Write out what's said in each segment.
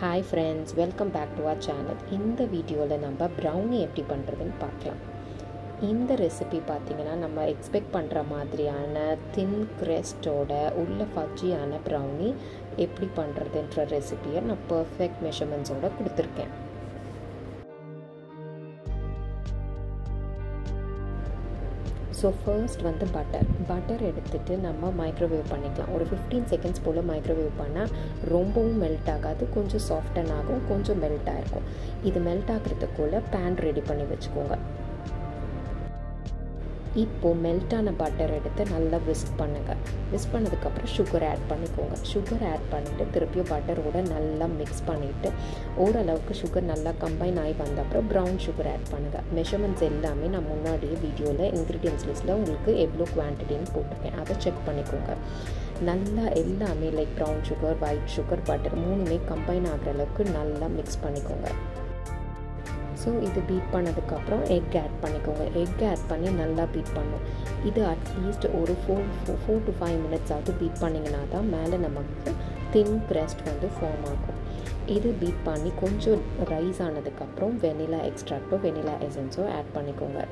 hi friends welcome back to our channel இந்த வீடியோவில் நம்ம ப்ரௌனி எப்படி பண்ணுறதுன்னு பார்க்கலாம் இந்த ரெசிபி பார்த்திங்கன்னா நம்ம எக்ஸ்பெக்ட் பண்ணுற மாதிரியான தின் கிரெஸ்டோட உள்ள ஃபஜ்ஜியான ப்ரௌனி எப்படி பண்ணுறதுன்ற ரெசிபியை நான் பர்ஃபெக்ட் மெஷர்மெண்ட்ஸோடு கொடுத்துருக்கேன் ஸோ ஃபர்ஸ்ட் வந்து பட்டர் பட்டர் எடுத்துகிட்டு நம்ம மைக்ரோவேவ் பண்ணிக்கலாம் ஒரு ஃபிஃப்டீன் செகண்ட்ஸ் போல் மைக்ரோவேவ் பண்ணால் ரொம்பவும் மெல்ட் ஆகாது கொஞ்சம் சாஃப்டன் ஆகும் கொஞ்சம் மெல்ட் ஆகிருக்கும் இது மெல்ட் ஆகிறதுக்குள்ளே பேன் ரெடி பண்ணி வச்சுக்கோங்க இப்போது மெல்ட்டான பட்டர் எடுத்து நல்லா விஸ்க் பண்ணுங்கள் விஸ்க் பண்ணதுக்கப்புறம் சுகர் ஆட் பண்ணிக்கோங்க சுகர் ஆட் பண்ணிவிட்டு திருப்பியும் பட்டரோட நல்லா மிக்ஸ் பண்ணிவிட்டு ஓரளவுக்கு சுகர் நல்லா கம்பைன் ஆகி வந்த அப்புறம் ப்ரௌன் சுகர் ஆட் பண்ணுங்கள் மெஷர்மெண்ட்ஸ் எல்லாமே நான் முன்னாடியே வீடியோவில் இன்க்ரீடியன்ஸ் லிஸ்ட்டில் உங்களுக்கு எவ்வளோ குவான்டிட்டின்னு போட்டிருக்கேன் அதை செக் பண்ணிக்கோங்க நல்லா எல்லாமே like brown sugar white sugar butter மூணுமே கம்பைன் ஆகிற அளவுக்கு நல்லா மிக்ஸ் பண்ணிக்கோங்க ஸோ இது பீட் பண்ணதுக்கப்புறம் எக் ஆட் பண்ணிக்கோங்க எக் ஆட் பண்ணி நல்லா பீட் பண்ணும் இது அட்லீஸ்ட் ஒரு four four to five minutes ஆகுது பீட் பண்ணிங்கன்னா தான் மேலே நமக்கு தின் க்ரெஸ்ட் வந்து ஃபார்ம் ஆகும் இது பீட் பண்ணி கொஞ்சம் ரைஸ் ஆனதுக்கப்புறம் வெனிலா எக்ஸ்ட்ராக்டோ வெனிலா எசன்ஸோ ஆட் பண்ணிக்கோங்க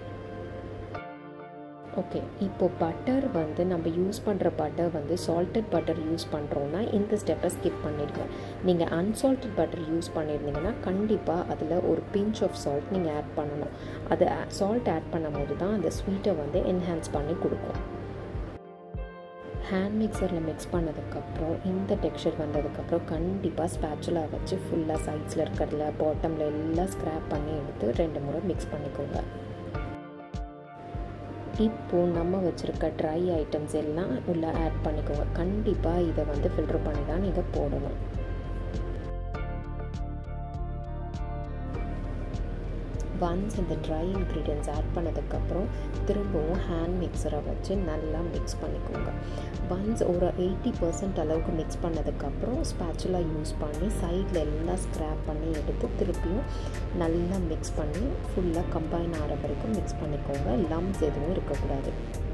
ஓகே இப்போது பட்டர் வந்து நம்ம யூஸ் பண்ணுற பட்டர் வந்து சால்டட் பட்டர் யூஸ் பண்ணுறோன்னா இந்த ஸ்டெப்பை ஸ்கிப் பண்ணிடுங்க நீங்கள் அன்சால்டட் பட்டர் யூஸ் பண்ணியிருந்தீங்கன்னா கண்டிப்பாக அதில் ஒரு பிஞ்ச் ஆஃப் சால்ட் நீங்கள் ஆட் பண்ணணும் அது சால்ட் ஆட் பண்ணும் போது தான் அந்த ஸ்வீட்டை வந்து என்ஹான்ஸ் பண்ணி கொடுக்கும் ஹேண்ட் மிக்சரில் மிக்ஸ் பண்ணதுக்கப்புறம் இந்த டெக்ஸ்சர் வந்ததுக்கப்புறம் கண்டிப்பாக ஸ்பேச்சுலா வச்சு ஃபுல்லாக சைட்ஸில் இருக்கிறதுல பாட்டமில் எல்லாம் ஸ்க்ராப் பண்ணி எடுத்து ரெண்டு முறை மிக்ஸ் பண்ணிக்கோங்க இப்போது நம்ம வச்சுருக்க ட்ரை ஐட்டம்ஸ் எல்லாம் உள்ளே ஆட் பண்ணிக்கோங்க கண்டிப்பாக இதை வந்து ஃபில்ட்ரு பண்ணி தான் நீங்கள் போடணும் ஒன்ஸ் இந்த ட்ரை இன்க்ரீடியன்ஸ் ஆட் பண்ணதுக்கப்புறம் திரும்பவும் ஹேண்ட் மிக்சரை வச்சு நல்லா மிக்ஸ் பண்ணிக்கோங்க ஒன்ஸ் ஒரு எயிட்டி பர்சன்ட் அளவுக்கு மிக்ஸ் பண்ணதுக்கப்புறம் ஸ்பேச்சுலா யூஸ் பண்ணி சைடில் எல்லாம் ஸ்க்ராப் பண்ணி எடுத்து திருப்பியும் நல்லா மிக்ஸ் பண்ணி ஃபுல்லாக கம்பைன் ஆகிற வரைக்கும் மிக்ஸ் பண்ணிக்கோங்க லம்ஸ் எதுவும் இருக்கக்கூடாது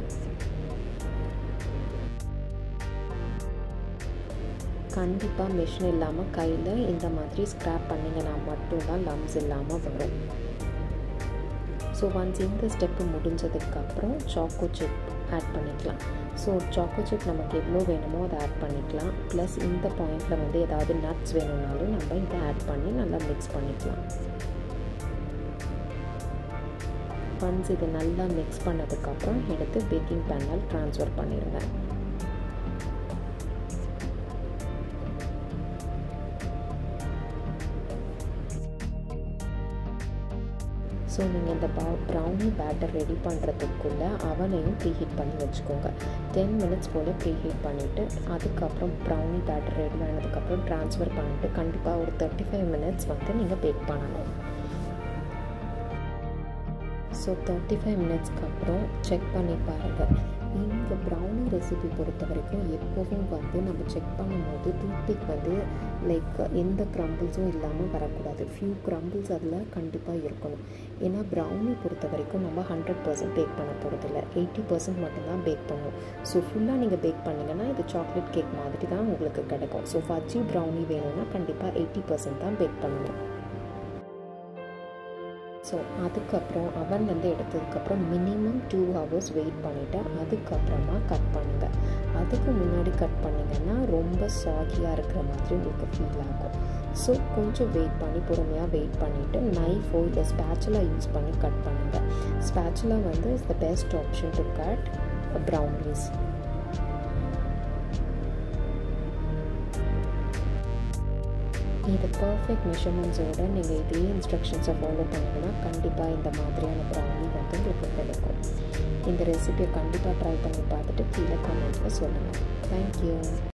கண்டிப்பாக மிஷின் இல்லாமல் கையில் இந்த மாதிரி ஸ்க்ராப் பண்ணிங்கன்னா மட்டும்தான் லம்ஸ் இல்லாமல் வரும் ஸோ ஒன்ஸ் இந்த ஸ்டெப்பு முடிஞ்சதுக்கப்புறம் சாக்கோ சிப் ஆட் பண்ணிக்கலாம் ஸோ சாக்கோ சிப் நமக்கு எவ்வளோ வேணுமோ அதை ஆட் பண்ணிக்கலாம் ப்ளஸ் இந்த பாயிண்டில் வந்து ஏதாவது நட்ஸ் வேணும்னாலும் நம்ம இதை ஆட் பண்ணி நல்லா மிக்ஸ் பண்ணிக்கலாம் ஒன்ஸ் இது நல்லா மிக்ஸ் பண்ணதுக்கப்புறம் எடுத்து பேக்கிங் பேனில் ட்ரான்ஸ்ஃபர் பண்ணிடுங்க ஸோ நீங்கள் இந்த பா ப்ரௌனி பேட்டர் ரெடி பண்ணுறதுக்குள்ளே அவனையும் ப்ரீ ஹீட் பண்ணி வச்சுக்கோங்க டென் மினிட்ஸ் போல் ப்ரீ ஹீட் பண்ணிவிட்டு அதுக்கப்புறம் ப்ரௌனி பேட்டர் ரெடி ஆனதுக்கப்புறம் ட்ரான்ஸ்ஃபர் பண்ணிவிட்டு கண்டிப்பாக ஒரு தேர்ட்டி ஃபைவ் மினிட்ஸ் வந்து நீங்கள் பேக் பண்ணணும் ஸோ தேர்ட்டி ஃபைவ் மினிட்ஸ்க்கு அப்புறம் செக் பண்ணி பாருங்கள் இந்த ப்ரௌனி ரெசிபி பொறுத்த வரைக்கும் எப்போவும் வந்து நம்ம செக் பண்ணும்போது டூத்பிக் வந்து லைக் எந்த க்ரம்பிள்ஸும் இல்லாமல் வரக்கூடாது ஃபியூ க்ரம்பிள்ஸ் அதில் கண்டிப்பாக இருக்கணும் ஏன்னா ப்ரௌனி பொறுத்த வரைக்கும் நம்ம ஹண்ட்ரட் பர்சன்ட் பேக் பண்ண போகிறதில்ல எயிட்டி பர்சன்ட் மட்டும்தான் பேக் பண்ணுவோம் ஸோ ஃபுல்லாக நீங்கள் பேக் பண்ணிங்கன்னா இது சாக்லேட் கேக் மாதிரி தான் உங்களுக்கு கிடைக்கும் ஸோ ஃபஜ்ஜி ப்ரௌனி வேணும்னா கண்டிப்பாக எயிட்டி பர்சன்ட் தான் பேக் பண்ணணும் ஸோ அதுக்கப்புறம் அவன்லேருந்து எடுத்ததுக்கப்புறம் மினிமம் டூ ஹவர்ஸ் வெயிட் பண்ணிவிட்டு அதுக்கப்புறமா கட் பண்ணுங்கள் அதுக்கு முன்னாடி கட் பண்ணிங்கன்னா ரொம்ப சாகியாக இருக்கிற மாதிரி உங்களுக்கு ஃபீல் ஆகும் ஸோ கொஞ்சம் வெயிட் பண்ணி பொறுமையாக வெயிட் பண்ணிவிட்டு நைஃபோ இல்லை ஸ்பேச்சுலா யூஸ் பண்ணி கட் பண்ணுங்கள் ஸ்பேச்சுலா வந்து is the best option to cut brownies இது பர்ஃபெக்ட் மெஷர்மெண்ட்ஸோடு நீங்கள் இதே இன்ஸ்ட்ரக்ஷன்ஸை ஃபாலோ பண்ணிங்கன்னா கண்டிப்பாக இந்த மாதிரியான ப்ரௌனி வந்து உங்களுக்கு கிடைக்கும் இந்த ரெசிபியை கண்டிப்பாக ட்ரை பண்ணி பார்த்துட்டு கீழே கமெண்ட்டில் சொல்லுங்கள் தேங்க்யூ